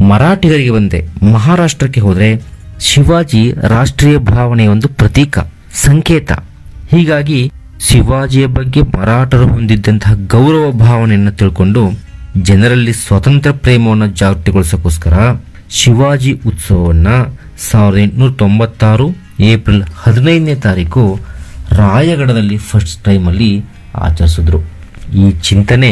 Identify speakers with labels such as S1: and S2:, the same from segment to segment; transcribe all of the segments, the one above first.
S1: ಮರಾಠಿಗರಿಗೆ ಬಂದೆ ಮಹಾರಾಷ್ಟ್ರಕ್ಕೆ ಹೋದರೆ ಶಿವಾಜಿ ರಾಷ್ಟ್ರೀಯ ಭಾವನೆಯ ಒಂದು ಪ್ರತೀಕ ಸಂಕೇತ ಹೀಗಾಗಿ ಶಿವಾಜಿಯ ಬಗ್ಗೆ ಮರಾಠರು ಹೊಂದಿದ್ದಂತಹ ಗೌರವ ಭಾವನೆಯನ್ನು ತಿಳ್ಕೊಂಡು ಜನರಲ್ಲಿ ಸ್ವತಂತ್ರ ಪ್ರೇಮವನ್ನು ಜಾಗೃತಿಗೊಳಿಸೋಕ್ಕೋಸ್ಕರ ಶಿವಾಜಿ ಉತ್ಸವವನ್ನ ಸಾವಿರದ ಎಂಟುನೂರ ತೊಂಬತ್ತಾರು ಏಪ್ರಿಲ್ ಹದಿನೈದನೇ ತಾರೀಕು ರಾಯಗಢದಲ್ಲಿ ಫಸ್ಟ್ ಟೈಮಲ್ಲಿ ಆಚರಿಸಿದ್ರು ಈ ಚಿಂತನೆ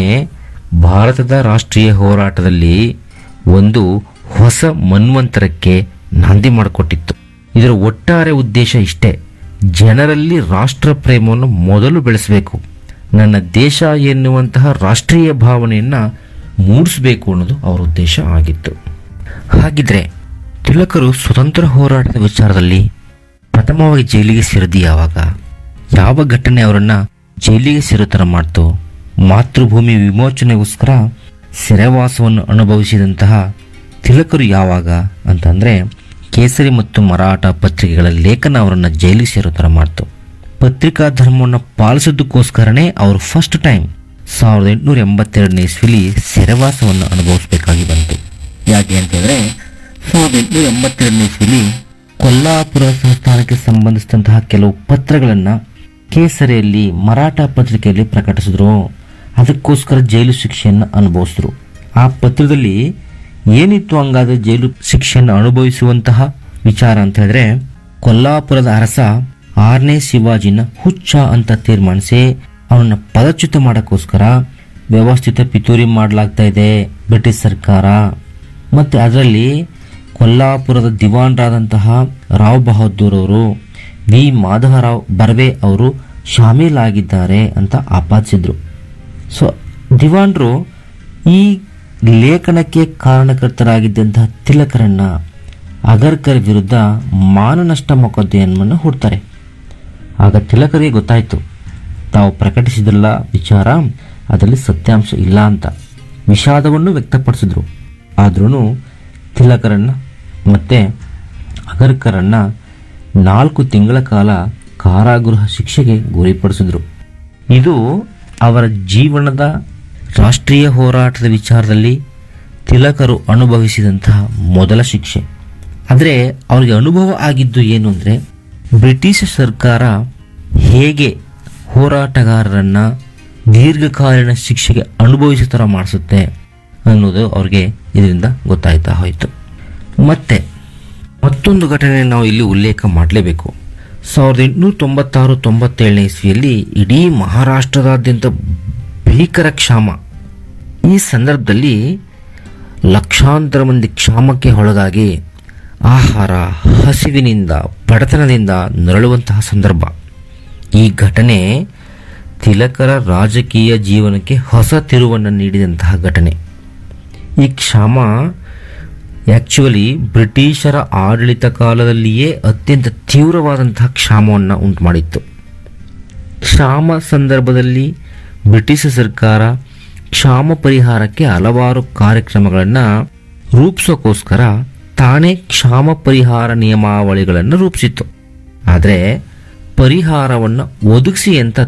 S1: ಭಾರತದ ರಾಷ್ಟ್ರೀಯ ಹೋರಾಟದಲ್ಲಿ ಒಂದು ಹೊಸ ಮನ್ವಂತರಕ್ಕೆ ನಾಂದಿ ಮಾಡಿಕೊಟ್ಟಿತ್ತು ಇದರ ಒಟ್ಟಾರೆ ಉದ್ದೇಶ ಇಷ್ಟೇ ಜನರಲ್ಲಿ ರಾಷ್ಟ್ರ ಪ್ರೇಮವನ್ನು ಮೊದಲು ಬೆಳೆಸಬೇಕು ನನ್ನ ದೇಶ ಎನ್ನುವಂತಹ ರಾಷ್ಟ್ರೀಯ ಭಾವನೆಯನ್ನ ಮೂಡಿಸಬೇಕು ಅನ್ನೋದು ಅವರ ಉದ್ದೇಶ ಆಗಿತ್ತು ಹಾಗಿದ್ರೆ ತಿಲಕರು ಸ್ವತಂತ್ರ ಹೋರಾಟದ ವಿಚಾರದಲ್ಲಿ ಪ್ರಥಮವಾಗಿ ಜೈಲಿಗೆ ಸೇರಿದ್ದು ಯಾವಾಗ ಯಾವ ಘಟನೆ ಅವರನ್ನ ಜೈಲಿಗೆ ಸೇರೋ ಥರ ಮಾಡ್ತು ಮಾತೃಭೂಮಿ ವಿಮೋಚನೆಗೋಸ್ಕರ ಸೆರೆವಾಸವನ್ನು ಅನುಭವಿಸಿದಂತಹ ತಿಲಕರು ಯಾವಾಗ ಅಂತಂದ್ರೆ ಕೇಸರಿ ಮತ್ತು ಮರಾಠ ಪತ್ರಿಕೆಗಳ ಲೇಖನ ಅವರನ್ನ ಜೈಲಿಗೆ ಸೇರೋ ಥರ ಮಾಡ್ತು ಪತ್ರಿಕಾ ಧರ್ಮವನ್ನು ಪಾಲಿಸೋದಕ್ಕೋಸ್ಕರನೇ ಅವರು ಫಸ್ಟ್ ಟೈಮ್ ಸಾವಿರದ ಎಂಟುನೂರ ಎಂಬತ್ತೆರಡನೇ ಇಸ್ವಿಲಿ ಸೆರೆವಾಸವನ್ನು ಅನುಭವಿಸಬೇಕಾಗಿ ಬಂತು ಯಾಕೆ ಅಂತ ಹೇಳಿದ್ರೆ ಸಾವಿರದ ಎಂಟುನೂರ ಎಂಬತ್ತೆರಡನೇ ಇಸ್ವಿಲಿ ಕೊಲ್ಲಾಪುರ ಸಂಸ್ಥಾನಕ್ಕೆ ಸಂಬಂಧಿಸಿದಂತಹ ಕೆಲವು ಪತ್ರಗಳನ್ನ ಕೇಸರಿಯಲ್ಲಿ ಮರಾಠ ಪತ್ರಿಕೆಯಲ್ಲಿ ಪ್ರಕಟಿಸಿದ್ರು ಅದಕ್ಕೋಸ್ಕರ ಜೈಲು ಶಿಕ್ಷೆಯನ್ನು ಅನುಭವಿಸಿದ್ರು ಆ ಪತ್ರದಲ್ಲಿ ಏನಿತ್ತು ಹಂಗಾದ್ರೆ ಜೈಲು ಶಿಕ್ಷೆಯನ್ನು ಅನುಭವಿಸುವಂತಹ ವಿಚಾರ ಅಂತ ಹೇಳಿದ್ರೆ ಕೊಲ್ಲಾಪುರದ ಅರಸ ಆರನೇ ಶಿವಾಜಿನ ಹುಚ್ಚ ಅಂತ ತೀರ್ಮಾನಿಸಿ ಅವನನ್ನ ಪದಚ್ಯುತ ಮಾಡಕ್ಕೋಸ್ಕರ ವ್ಯವಸ್ಥಿತ ಪಿತೂರಿ ಮಾಡಲಾಗ್ತಾ ಇದೆ ಬ್ರಿಟಿಷ್ ಸರ್ಕಾರ ಮತ್ತೆ ಅದರಲ್ಲಿ ಕೊಲ್ಲಾಪುರದ ದಿವಾನ್ರಾದಂತಹ ರಾವ್ ಬಹದ್ದೂರ್ ಅವರು ವಿ ಮಾಧವರಾವ್ ಬರ್ವೆ ಅವರು ಶಾಮೀಲಾಗಿದ್ದಾರೆ ಅಂತ ಆಪಾದಿಸಿದ್ರು ಸೊ ದಿವಾನ್ರು ಈ ಲೇಖನಕ್ಕೆ ಕಾರಣಕರ್ತರಾಗಿದ್ದಂತಹ ತಿಲಕರನ್ನ ಅಗರ್ಕರ್ ವಿರುದ್ಧ ಮಾನನಷ್ಟ ಮೊಕದ್ದಮೆಯನ್ನು ಹೂಡ್ತಾರೆ ಆಗ ತಿಲಕರಿಗೆ ಗೊತ್ತಾಯಿತು ತಾವು ಪ್ರಕಟಿಸಿದ್ರಲ್ಲ ವಿಚಾರ ಅದರಲ್ಲಿ ಸತ್ಯಾಂಶ ಇಲ್ಲ ಅಂತ ವಿಷಾದವನ್ನು ವ್ಯಕ್ತಪಡಿಸಿದ್ರು ಆದ್ರೂ ತಿಲಕರನ್ನ ಮತ್ತೆ ಅಗರ್ಕರನ್ನ ನಾಲ್ಕು ತಿಂಗಳ ಕಾಲ ಕಾರಾಗೃಹ ಶಿಕ್ಷೆಗೆ ಗುರಿಪಡಿಸಿದ್ರು ಇದು ಅವರ ಜೀವನದ ರಾಷ್ಟ್ರೀಯ ಹೋರಾಟದ ವಿಚಾರದಲ್ಲಿ ತಿಲಕರು ಅನುಭವಿಸಿದಂತಹ ಮೊದಲ ಶಿಕ್ಷೆ ಆದರೆ ಅವರಿಗೆ ಅನುಭವ ಆಗಿದ್ದು ಏನು ಅಂದರೆ ಬ್ರಿಟಿಷ್ ಸರ್ಕಾರ ಹೇಗೆ ಹೋರಾಟಗಾರರನ್ನ ದೀರ್ಘಕಾಲೀನ ಶಿಕ್ಷೆಗೆ ಅನುಭವಿಸೋ ಥರ ಮಾಡಿಸುತ್ತೆ ಅನ್ನೋದು ಅವ್ರಿಗೆ ಇದರಿಂದ ಗೊತ್ತಾಯ್ತಾ ಹೋಯಿತು ಮತ್ತೆ ಮತ್ತೊಂದು ಘಟನೆ ನಾವು ಇಲ್ಲಿ ಉಲ್ಲೇಖ ಮಾಡಲೇಬೇಕು ಸಾವಿರದ ಎಂಟುನೂರ ತೊಂಬತ್ತಾರು ತೊಂಬತ್ತೇಳನೇ ಇಸ್ವಿಯಲ್ಲಿ ಇಡೀ ಮಹಾರಾಷ್ಟ್ರದಾದ್ಯಂತ ಭೀಕರ ಕ್ಷಾಮ ಈ ಸಂದರ್ಭದಲ್ಲಿ ಲಕ್ಷಾಂತರ ಮಂದಿ ಕ್ಷಾಮಕ್ಕೆ ಒಳಗಾಗಿ ಆಹಾರ ಹಸಿವಿನಿಂದ ಬಡತನದಿಂದ ನರಳುವಂತಹ ಸಂದರ್ಭ ಈ ಘಟನೆ ತಿಲಕರ ರಾಜಕೀಯ ಜೀವನಕ್ಕೆ ಹೊಸ ತಿರುವನ್ನು ನೀಡಿದಂತಹ ಘಟನೆ ಈ ಕ್ಷಾಮ ಆಕ್ಚುಲಿ ಬ್ರಿಟಿಷರ ಆಡಳಿತ ಕಾಲದಲ್ಲಿಯೇ ಅತ್ಯಂತ ತೀವ್ರವಾದಂತಹ ಕ್ಷಾಮವನ್ನು ಉಂಟು ಮಾಡಿತ್ತು ಕ್ಷಾಮ ಸಂದರ್ಭದಲ್ಲಿ ಬ್ರಿಟಿಷ್ ಸರ್ಕಾರ ಕ್ಷಾಮ ಪರಿಹಾರಕ್ಕೆ ಹಲವಾರು ಕಾರ್ಯಕ್ರಮಗಳನ್ನು ರೂಪಿಸೋಕ್ಕೋಸ್ಕರ ತಾನೇ ಕ್ಷಾಮ ಪರಿಹಾರ ನಿಯಮಾವಳಿಗಳನ್ನು ರೂಪಿಸಿತ್ತು ಆದರೆ ಪರಿಹಾರವನ್ನು ಒದಗಿಸಿ ಅಂತ